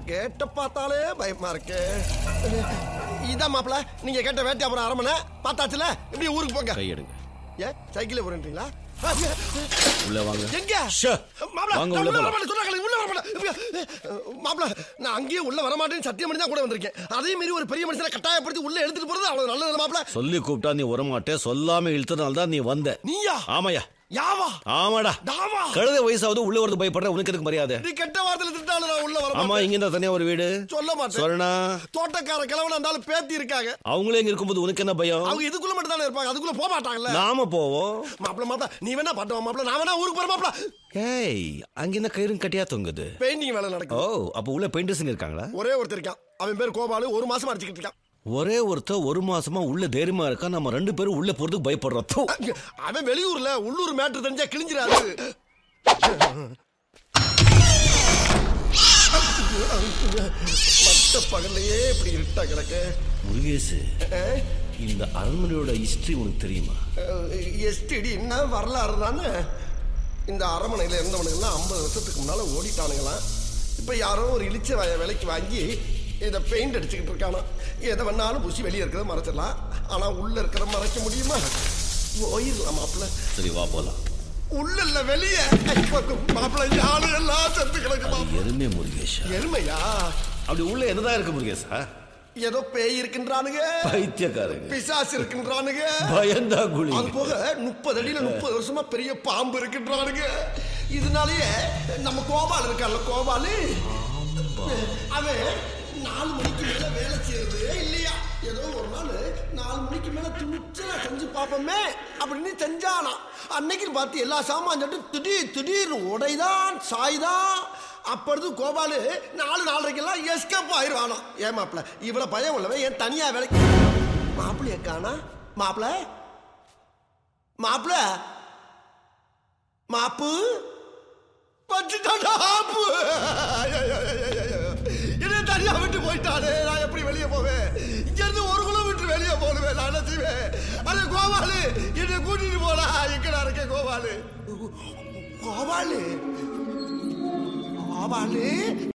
கேட்ட பார்த்தாலே பயமா இருக்கு இதான் மாப்பிள நீங்க கேட்ட வேட்டை அப்புறம் அரமனை பார்த்தாச்சுல இப்படி ஊருக்கு போங்க கையெடுங்க ஏன் சைக்கிளே போறீங்களா உள்ள வாங்க எங்க ஷே. மாப்பிள வாங்க, நான் உள்ள உள்ள போலாம். வரமாட்டேன் சொன்னாங்களே, உள்ள வரமாட்டேன் மாப்பிள நான் அங்கேயே உள்ள வரமாட்டேன்னு சத்தியம் பண்ணி தான் கூட வந்திருக்கேன் அதே மீறி ஒரு பெரிய மனுஷனை கட்டாயப்படுத்தி உள்ள எடுத்துட்டு போறது அவ்வளவு நல்லது மாப்பிள சொல்லி கூப்பிட்டா நீ வரமாட்டே சொல்லாம இழுத்தனால தான் நீ வந்த நீயா ஆமாயா யாவா ஆமாடா தாவா கழுத வயசாவது உள்ள வரது பயப்படுற உனக்கு எதுக்கு மரியாதை நீ கெட்ட வார்த்தையில திட்டாலும் நான் உள்ள வர ஆமா மாட்டேன் இங்க இருந்தா தனியா ஒரு வீடு சொல்ல மாட்டேன் சொல்லணா தோட்டக்கார கிழவன் இருந்தாலும் பேத்தி இருக்காங்க அவங்களே இங்க இருக்கும்போது உனக்கு என்ன பயம் அவங்க இதுக்குள்ள மட்டும் தானே இருப்பாங்க அதுக்குள்ள போக மாட்டாங்கல்ல நாம போவோம் மாப்பிள மாப்பிள நீ வேணா பாட்டு மாப்பிள நான் வேணா ஊருக்கு போற மாப்பிள ஏய் அங்க என்ன கயிறும் கட்டியா தொங்குது பெயிண்டிங் வேலை ஓ நடக்குது அப்ப உள்ள பெயிண்டர்ஸுங்க இருக்காங்களா ஒரே ஒருத்தர் இருக்கான் அவன் பேர் கோபாலு ஒரு மாசமா அடிச்சுக்கிட்டு இருக்கான் ஒரே ஒருத்தர் ஒரு மாசமா உள்ள தைரியமா இருக்கா நம்ம ரெண்டு பேரும் உள்ள போறதுக்கு பயப்படுறோம் தூ. அவன் வெளியூர்ல உள்ளூர் மேட்ரு தெரிஞ்சா கிழிஞ்சிராது மத்த பகல்லையே இப்படி இருட்டா கிடக்கு முருகேசு இந்த அரண்மனையோட ஹிஸ்டரி உனக்கு தெரியுமா எஸ்டிடி என்ன வரலாறு தானே இந்த அரமனையில் இருந்தவனுங்கெல்லாம் ஐம்பது வருஷத்துக்கு முன்னால ஓடிட்டானுங்களாம் இப்போ யாரோ ஒரு இளிச்ச வய விலைக்கு வாங்கி இதை பெயிண்ட் அடிச்சுக்கிட்டு இருக்கானா எதை வேணாலும் பூசி வெளியே இருக்கிறத மறைச்சிடலாம் ஆனால் உள்ள இருக்கிறத மறைக்க முடியுமா போயிடலாம் மாப்பிள்ள சரி வா போலாம் உள்ள இல்ல வெளியே மாப்பிள்ள ஆளு எல்லாம் செத்து கிடக்கு மாப்பிள்ள எருமே முருகேஷா எருமையா அப்படி உள்ள என்னதான் இருக்கு முருகேசா ஏதோ பேய் இருக்கின்றானுங்க பைத்தியக்காரங்க பிசாசு இருக்கின்றானுங்க பயந்தா குழி அது போக முப்பது அடியில முப்பது வருஷமா பெரிய பாம்பு இருக்கின்றானுங்க இதனாலயே நம்ம கோபால் இருக்கான்ல கோபாலு அவன் நாலு மணிக்கு மேல வேலை செய்யறது இல்லையா ஏதோ ஒரு நாள் நாலு மணிக்கு மேல துணிச்சலா செஞ்சு பார்ப்போமே அப்படின்னு செஞ்சானா அன்னைக்கு பார்த்து எல்லா சாமான் சொல்லிட்டு திடீர் திடீர்னு உடைதான் சாய்தான் அப்பொழுது கோபாலு நாலு நாலரைக்கெல்லாம் எஸ்கேப் ஆயிடுவானா ஏன் மாப்பிள இவ்வளவு பயம் உள்ளவன் ஏன் தனியா வேலைக்கு மாப்பிள்ளைய காணா மாப்பிள மாப்பிள மாப்பு பச்சுட்டாடா ஆப்பு என்ன தனியா விட்டு போயிட்டானே நான் எப்படி வெளியே போவேன் இங்க இருந்து ஒரு கிலோமீட்டர் வெளியே போடுவேன் நான் என்ன செய்வேன் அட கோபாலு என்னை கூட்டிட்டு போடா எங்கடா இருக்கேன் கோபாலு கோபாலு கோபாலு